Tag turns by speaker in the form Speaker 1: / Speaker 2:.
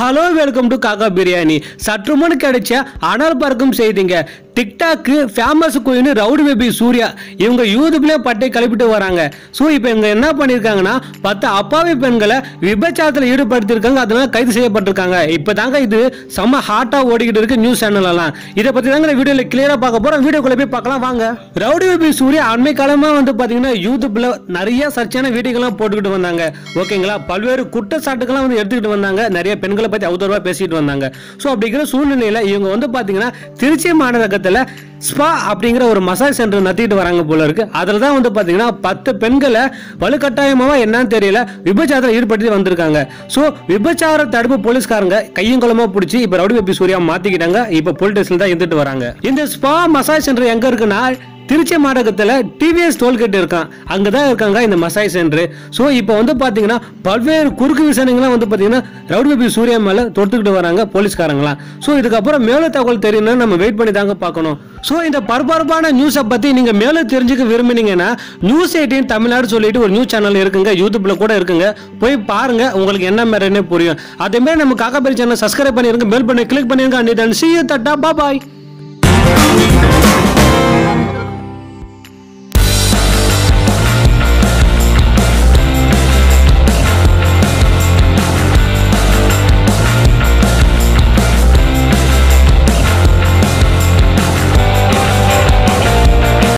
Speaker 1: hello welcome to காக்கா பிரியாணி சற்று முன் கிடைச்ச அனல் பறக்கும் செய்திங்க டிக்டாக்கு famous queen rowdy baby Surya இவங்க யூடியூப்லேயே பட்டை கிளப்பிட்டு வராங்க ஸோ இப்போ இவங்க என்ன பண்ணியிருக்காங்கன்னா பத்து அப்பாவி பெண்களை விபச்சாரத்தில் ஈடுபடுத்தியிருக்காங்க அதனால கைது செய்யப்பட்டிருக்காங்க இப்போ தாங்க இது செம்ம ஹாட்டாக ஓடிக்கிட்டு இருக்கு நியூஸ் சேனலெல்லாம் இதை பற்றி தாங்க இந்த வீடியோவில் கிளியராக பார்க்க போகிறோம் வீடியோக்குள்ளே போய் பார்க்கலாம் வாங்க ரவுடி பேபி சூர்யா அண்மை காலமாக வந்து பார்த்தீங்கன்னா யூடியூப்பில் நிறைய சர்ச்சான வீடியோக்கெல்லாம் போட்டுக்கிட்டு வந்தாங்க ஓகேங்களா பல்வேறு குற்றச்சாட்டுக்கெல்லாம் வந்து எடுத்துக்கிட்டு வந்தாங்க நிறைய பெண்களை பற்றி அவதூறாக பேசிட்டு வந்தாங்க ஸோ அப்படிங்கிற சூழ்நிலையில் இவங்க வந்து பார்த்தீங்கன்னா திருச்சி மாநகரத்தில் ஸ்பா அப்படிங்கிற ஒரு மசாஜ் சென்டர் நடத்திட்டு வராங்க போல இருக்கு அதில் தான் வந்து பார்த்தீங்கன்னா பத்து பெண்களை வலுக்கட்டாயமாக என்னன்னு தெரியல விபச்சாரத்தில் ஈடுபடுத்தி வந்திருக்காங்க ஸோ விபச்சார தடுப்பு போலீஸ்காரங்க கையும் குளமா பிடிச்சி இப்போ ரவுடி பேபி சூர்யா மாத்திக்கிட்டாங்க இப்போ போலீஸ் ஸ்டேஷன் தான் இருந்துட்டு வராங்க இந்த ஸ்பா மசாஜ் சென்டர் எங்க இருக்குன்னா திருச்சி மாநகரத்தில் டிவிஎஸ் டோல்கேட் இருக்கான் அங்கே தான் இருக்காங்க இந்த மசாஜ் சென்டர் ஸோ இப்போ வந்து பார்த்தீங்கன்னா பல்வேறு குறுக்கு விசாரணைகள்லாம் வந்து பார்த்தீங்கன்னா ரவுடி பேபி சூர்யா மேலே தொடுத்துக்கிட்டு வராங்க போலீஸ்காரங்களாம் ஸோ இதுக்கப்புறம் மேலே தகவல் தெரியணும்னா நம்ம வெயிட் பண்ணி தாங்க பார்க்கணும் ஸோ இந்த பரபரப்பான நியூஸை பற்றி நீங்கள் மேலே தெரிஞ்சுக்க விரும்புனீங்கன்னா நியூஸ் எயிட்டின் தமிழ்நாடு சொல்லிட்டு ஒரு நியூஸ் சேனல் இருக்குங்க யூடியூப்ல கூட இருக்குங்க போய் பாருங்க உங்களுக்கு என்ன மாதிரினே புரியும் அதே மாதிரி நம்ம காக்கா பேர் சேனல் சப்ஸ்கிரைப் பண்ணிருங்க பெல் பண்ணி கிளிக் பண்ணிருங்க அண்ட் சி தட்டா பாய்